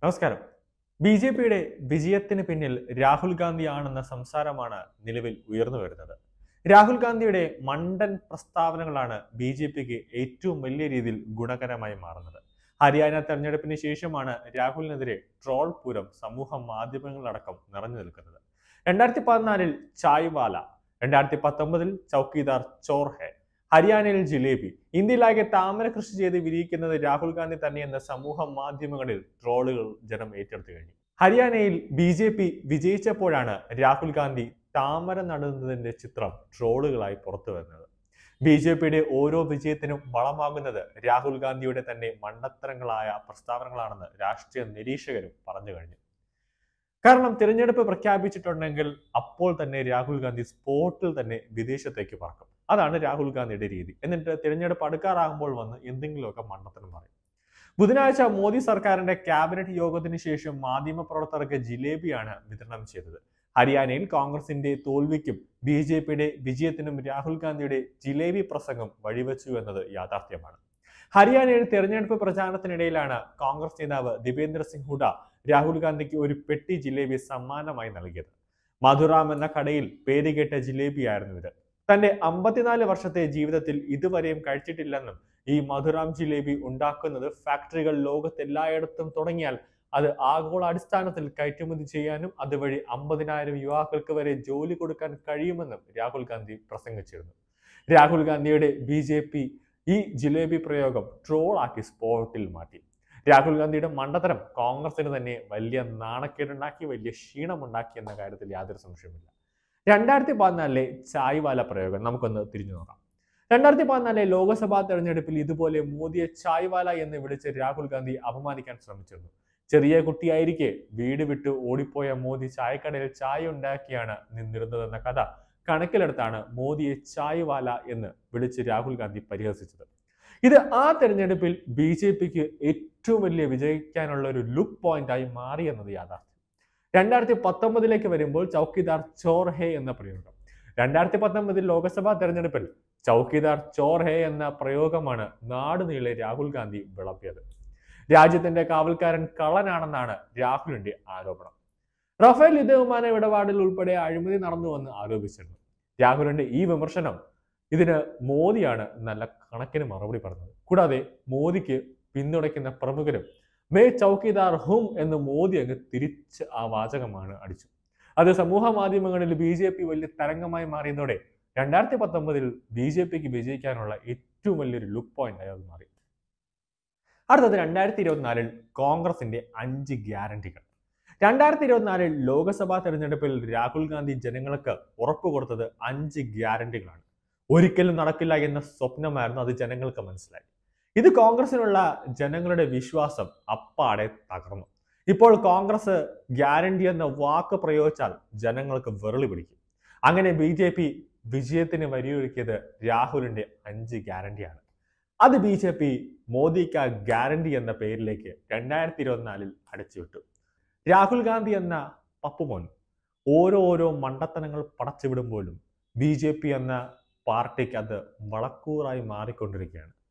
നമസ്കാരം B J പിയുടെ വിജയത്തിന് പിന്നിൽ രാഹുൽ ഗാന്ധിയാണെന്ന സംസാരമാണ് നിലവിൽ ഉയർന്നു വരുന്നത് രാഹുൽ ഗാന്ധിയുടെ മണ്ടൻ പ്രസ്താവനകളാണ് ബി ജെ പിക്ക് ഏറ്റവും വലിയ രീതിയിൽ ഗുണകരമായി മാറുന്നത് ഹരിയാന തെരഞ്ഞെടുപ്പിന് ശേഷമാണ് രാഹുലിനെതിരെ ട്രോൾ പൂരം സമൂഹ മാധ്യമങ്ങളടക്കം നിറഞ്ഞു നിൽക്കുന്നത് രണ്ടായിരത്തി പതിനാലിൽ ചായ്വാല രണ്ടായിരത്തി പത്തൊമ്പതിൽ ചൌക്കീദാർ ചോർ ഹെ ഹരിയാനയിൽ ജിലേബി ഇന്ത്യയിലാകെ താമര കൃഷി ചെയ്ത് വിരിയിക്കുന്നത് രാഹുൽ ഗാന്ധി തന്നെയെന്ന സമൂഹ മാധ്യമങ്ങളിൽ ട്രോളുകൾ ജനം ഏറ്റെടുത്തു കഴിഞ്ഞു ഹരിയാനയിൽ ബി ജെ പി വിജയിച്ചപ്പോഴാണ് രാഹുൽ ഗാന്ധി താമര നടുന്നതിന്റെ ചിത്രം ട്രോളുകളായി പുറത്തു വരുന്നത് ബി ജെ പിയുടെ ഓരോ വിജയത്തിനും വളമാകുന്നത് രാഹുൽ ഗാന്ധിയുടെ തന്നെ മണ്ടത്തരങ്ങളായ പ്രസ്താവനകളാണെന്ന് രാഷ്ട്രീയ നിരീക്ഷകരും പറഞ്ഞു കഴിഞ്ഞു കാരണം തിരഞ്ഞെടുപ്പ് പ്രഖ്യാപിച്ചിട്ടുണ്ടെങ്കിൽ അപ്പോൾ തന്നെ രാഹുൽ ഗാന്ധി സ്പോട്ടിൽ തന്നെ വിദേശത്തേക്ക് പറക്കും അതാണ് രാഹുൽ ഗാന്ധിയുടെ രീതി എന്നിട്ട് തിരഞ്ഞെടുപ്പ് അടുക്കാറാകുമ്പോൾ വന്ന് എന്തെങ്കിലുമൊക്കെ മണ്ടത്തരം പറയും ബുധനാഴ്ച മോദി സർക്കാരിന്റെ ക്യാബിനറ്റ് യോഗത്തിന് ശേഷം മാധ്യമപ്രവർത്തകർക്ക് ജിലേബിയാണ് വിതരണം ചെയ്തത് ഹരിയാനയിൽ കോൺഗ്രസിന്റെ തോൽവിക്കും ബി ജെ പിയുടെ വിജയത്തിനും രാഹുൽ ഗാന്ധിയുടെ ജിലേബി പ്രസംഗം വഴിവെച്ചു എന്നത് യാഥാർത്ഥ്യമാണ് ഹരിയാനയിൽ തെരഞ്ഞെടുപ്പ് പ്രചാരണത്തിനിടയിലാണ് കോൺഗ്രസ് നേതാവ് ദിവേന്ദ്ര സിംഗ് ഹുഡ രാഹുൽ ഗാന്ധിക്ക് ഒരു പെട്ടി ജിലേബി സമ്മാനമായി നൽകിയത് മധുറാം എന്ന കടയിൽ പേരുകേട്ട ജിലേബിയായിരുന്നു ഇത് തന്റെ അമ്പത്തിനാല് വർഷത്തെ ജീവിതത്തിൽ ഇതുവരെയും കഴിച്ചിട്ടില്ലെന്നും ഈ മധുറാം ജിലേബി ഉണ്ടാക്കുന്നത് ഫാക്ടറികൾ ലോകത്തെല്ലായിടത്തും തുടങ്ങിയാൽ അത് ആഗോള അടിസ്ഥാനത്തിൽ കയറ്റുമതി ചെയ്യാനും അതുവഴി അമ്പതിനായിരം യുവാക്കൾക്ക് വരെ ജോലി കൊടുക്കാൻ കഴിയുമെന്നും രാഹുൽ ഗാന്ധി പ്രസംഗിച്ചിരുന്നു രാഹുൽ ഗാന്ധിയുടെ ബി ജെ പി ഈ ജിലേബി പ്രയോഗം ട്രോൾ ആക്കി സ്പോട്ടിൽ മാറ്റി രാഹുൽ ഗാന്ധിയുടെ മണ്ടത്തരം കോൺഗ്രസിന് തന്നെ വലിയ നാണക്കേടുണ്ടാക്കി വലിയ ക്ഷീണമുണ്ടാക്കി എന്ന കാര്യത്തിൽ യാതൊരു സംശയവുമില്ല രണ്ടായിരത്തി പതിനാലിലെ ചായ്വാല പ്രയോഗം നമുക്കൊന്ന് തിരിഞ്ഞു നോക്കാം രണ്ടായിരത്തി പതിനാലിലെ ലോക്സഭാ തെരഞ്ഞെടുപ്പിൽ ഇതുപോലെ മോദിയെ ചായ്വാല എന്ന് വിളിച്ച് രാഹുൽ ഗാന്ധി അപമാനിക്കാൻ ശ്രമിച്ചിരുന്നു ചെറിയ കുട്ടിയായിരിക്കെ വീട് വിട്ട് ഓടിപ്പോയ മോദി ചായക്കടയിൽ ചായ ഉണ്ടാക്കിയാണ് നിന്നിരുന്നതെന്ന കഥ കണക്കിലെടുത്താണ് മോദിയെ ചായ്വാല എന്ന് വിളിച്ച് രാഹുൽ ഗാന്ധി പരിഹസിച്ചത് ഇത് ആ തെരഞ്ഞെടുപ്പിൽ ബി ജെ പിക്ക് ഏറ്റവും വലിയ വിജയിക്കാനുള്ള ഒരു ലുക്ക് പോയിന്റായി മാറിയെന്നത് യാഥാർത്ഥ്യം രണ്ടായിരത്തി പത്തൊമ്പതിലേക്ക് വരുമ്പോൾ ചൌക്കിദാർ ചോർ ഹേ എന്ന പ്രയോഗം രണ്ടായിരത്തി പത്തൊമ്പതിൽ ലോക്സഭാ തെരഞ്ഞെടുപ്പിൽ ചൌക്കിദാർ ചോർ ഹേ എന്ന പ്രയോഗമാണ് നാടുനീളെ രാഹുൽ ഗാന്ധി വിളപ്പിയത് രാജ്യത്തിന്റെ കാവൽക്കാരൻ കള്ളനാണെന്നാണ് രാഹുലിന്റെ ആരോപണം റഫേൽ യുദ്ധവിമാന ഇടപാടിൽ ഉൾപ്പെടെ അഴിമതി നടന്നുവെന്ന് ആരോപിച്ചിരുന്നു രാഹുലിന്റെ ഈ വിമർശനം ഇതിന് മോദിയാണ് നല്ല കണക്കിന് മറുപടി പറഞ്ഞത് കൂടാതെ മോദിക്ക് പിന്തുണയ്ക്കുന്ന പ്രമുഖരും മേ ചൌക്കിദാർ ഹും എന്ന് മോദി അങ്ങ് തിരിച്ച് ആ വാചകമാണ് അടിച്ചു അത് സമൂഹ മാധ്യമങ്ങളിൽ ബി ജെ പി വലിയ തരംഗമായി മാറിയതോടെ രണ്ടായിരത്തി പത്തൊമ്പതിൽ ബി ജെ പിക്ക് വിജയിക്കാനുള്ള ഏറ്റവും വലിയൊരു ലുക്ക് പോയിന്റ് ആയി അത് മാറി അടുത്തത് രണ്ടായിരത്തി ഇരുപത്തിനാലിൽ കോൺഗ്രസിന്റെ അഞ്ച് ഗ്യാരണ്ടികൾ രണ്ടായിരത്തി ഇരുപത്തിനാലിൽ ലോക്സഭാ തെരഞ്ഞെടുപ്പിൽ രാഹുൽ ഗാന്ധി ജനങ്ങൾക്ക് ഉറപ്പ് കൊടുത്തത് അഞ്ച് ഗ്യാരണ്ടികളാണ് ഒരിക്കലും നടക്കില്ല എന്ന സ്വപ്നമായിരുന്നു അത് ജനങ്ങൾക്ക് മനസ്സിലായി ഇത് കോൺഗ്രസിനുള്ള ജനങ്ങളുടെ വിശ്വാസം അപ്പാടെ തകർന്നു ഇപ്പോൾ കോൺഗ്രസ് ഗ്യാരണ്ടി എന്ന വാക്ക് പ്രയോഗിച്ചാൽ ജനങ്ങൾക്ക് വെറുളി പിടിക്കും അങ്ങനെ ബി ജെ പി വിജയത്തിന് വരിയൊരുക്കിയത് രാഹുലിന്റെ അഞ്ച് ഗ്യാരണ്ടിയാണ് അത് ബി ജെ പി മോദിക്ക ഗ്യാരണ്ടി എന്ന പേരിലേക്ക് രണ്ടായിരത്തി ഇരുപത്തിനാലിൽ അടിച്ചുവിട്ടു രാഹുൽ ഗാന്ധി എന്ന പപ്പുമോൻ ഓരോ ഓരോ മണ്ടത്തനങ്ങൾ പടച്ചുവിടുമ്പോഴും ബി ജെ പി എന്ന പാർട്ടിക്ക് അത് വളക്കൂറായി മാറിക്കൊണ്ടിരിക്കുകയാണ്